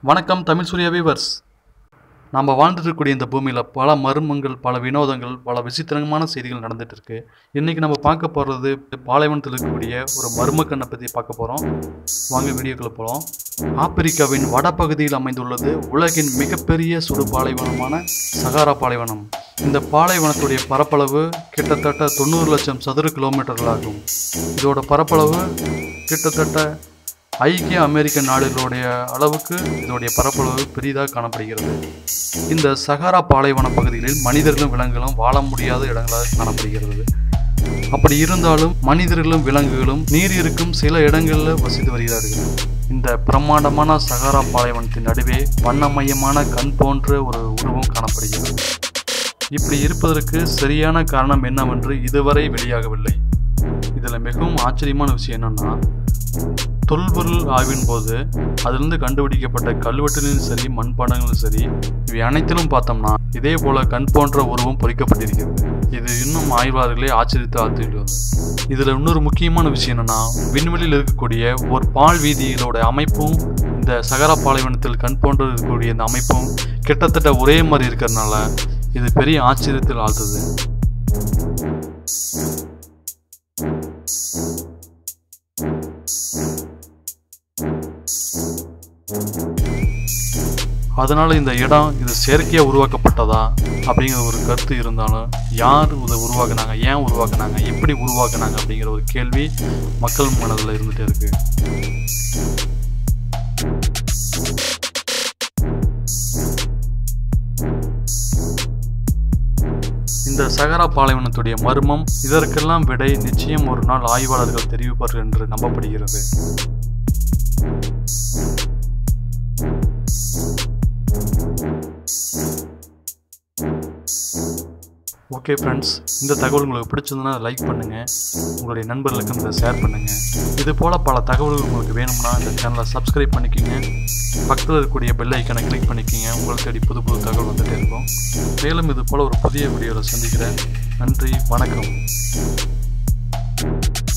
வணக்கம் தமிழ் சூர்யா வீவர்ஸ் நாம் வாழ்ந்துட்டு இருக்கக்கூடிய இந்த பூமியில் பல மர்மங்கள் பல வினோதங்கள் பல விசித்திரமான செய்திகள் நடந்துட்டு இருக்கு இன்னைக்கு நம்ம பார்க்க போகிறது பாலைவனத்தில் இருக்கக்கூடிய ஒரு மர்மக்கண்ணை பற்றி பார்க்க போகிறோம் வாங்க வீடியோக்குள்ள போகலாம் ஆப்பிரிக்காவின் வடபகுதியில் அமைந்துள்ளது உலகின் மிகப்பெரிய சுடு பாலைவனமான சகாரா பாலைவனம் இந்த பாலைவனத்துடைய பரப்பளவு கிட்டத்தட்ட தொண்ணூறு லட்சம் சதுர கிலோமீட்டர்கள் ஆகும் இதோட பரப்பளவு கிட்டத்தட்ட ஐக்கிய அமெரிக்க நாடுகளுடைய அளவுக்கு இதோடைய பரப்பளவு பெரிதாக காணப்படுகிறது இந்த சகாரா பாலைவன பகுதிகளில் மனிதர்களும் விலங்குகளும் வாழ முடியாத இடங்களாக காணப்படுகிறது அப்படி இருந்தாலும் மனிதர்களும் விலங்குகளும் நீர் இருக்கும் சில இடங்களில் வசித்து வருகிறார்கள் இந்த பிரம்மாண்டமான சகாரா பாலைவனத்தின் நடுவே வண்ணமயமான கண் போன்ற ஒரு உருவம் காணப்படுகிறது இப்படி இருப்பதற்கு சரியான காரணம் என்னவென்று இதுவரை வெளியாகவில்லை இதில் மிகவும் ஆச்சரியமான விஷயம் என்னன்னா தொல்பொருள் ஆய்வின் போது அதிலிருந்து கண்டுபிடிக்கப்பட்ட கல்வெட்டுகளும் சரி மண்பாண்டங்களும் சரி இவை அனைத்திலும் பார்த்தோம்னா இதே போல கண் போன்ற உருவம் பொறிக்கப்பட்டிருக்கிறது இது இன்னும் ஆய்வாளர்களே ஆச்சரித்து ஆழ்த்தியுள்ளது இதில் இன்னொரு முக்கியமான விஷயம் என்னன்னா விண்வெளியில் இருக்கக்கூடிய ஒரு பால் வீதிகளோட அமைப்பும் இந்த சகரா பாலைவனத்தில் கண் போன்ற இருக்கக்கூடிய இந்த அமைப்பும் கிட்டத்தட்ட ஒரே மாதிரி இருக்கிறதுனால இது பெரிய ஆச்சரியத்தில் ஆழ்த்துது அதனால் இந்த இடம் இது செயற்கையாக உருவாக்கப்பட்டதா அப்படிங்கிற ஒரு கருத்து இருந்தாலும் யார் இதை உருவாக்குனாங்க ஏன் உருவாக்குனாங்க எப்படி உருவாக்குனாங்க அப்படிங்கிற ஒரு கேள்வி மக்கள் மனதில் இருந்துகிட்டே இருக்கு இந்த சகரா பாலைவனத்துடைய மர்மம் இதற்கெல்லாம் விடை நிச்சயம் ஒரு நாள் ஆய்வாளர்கள் தெரிவிப்பார்கள் என்று நம்பப்படுகிறது ஓகே ஃப்ரெண்ட்ஸ் இந்த தகவல் உங்களுக்கு பிடிச்சிருந்ததுன்னா லைக் பண்ணுங்கள் உங்களுடைய நண்பர்களுக்கும் இதை ஷேர் பண்ணுங்கள் இது போல் பல தகவல்கள் உங்களுக்கு வேணும்னா இந்த சேனலை சப்ஸ்கிரைப் பண்ணிக்கோங்க பக்கத்தில் இருக்கக்கூடிய பெல் ஐக்கனை கிளிக் பண்ணிக்கோங்க உங்களுக்கு தேடி புது புது தகவல் வந்துகிட்டே இருக்கும் மேலும் இது போல் ஒரு புதிய வீடியோவில் சந்திக்கிறேன் நன்றி வணக்கம்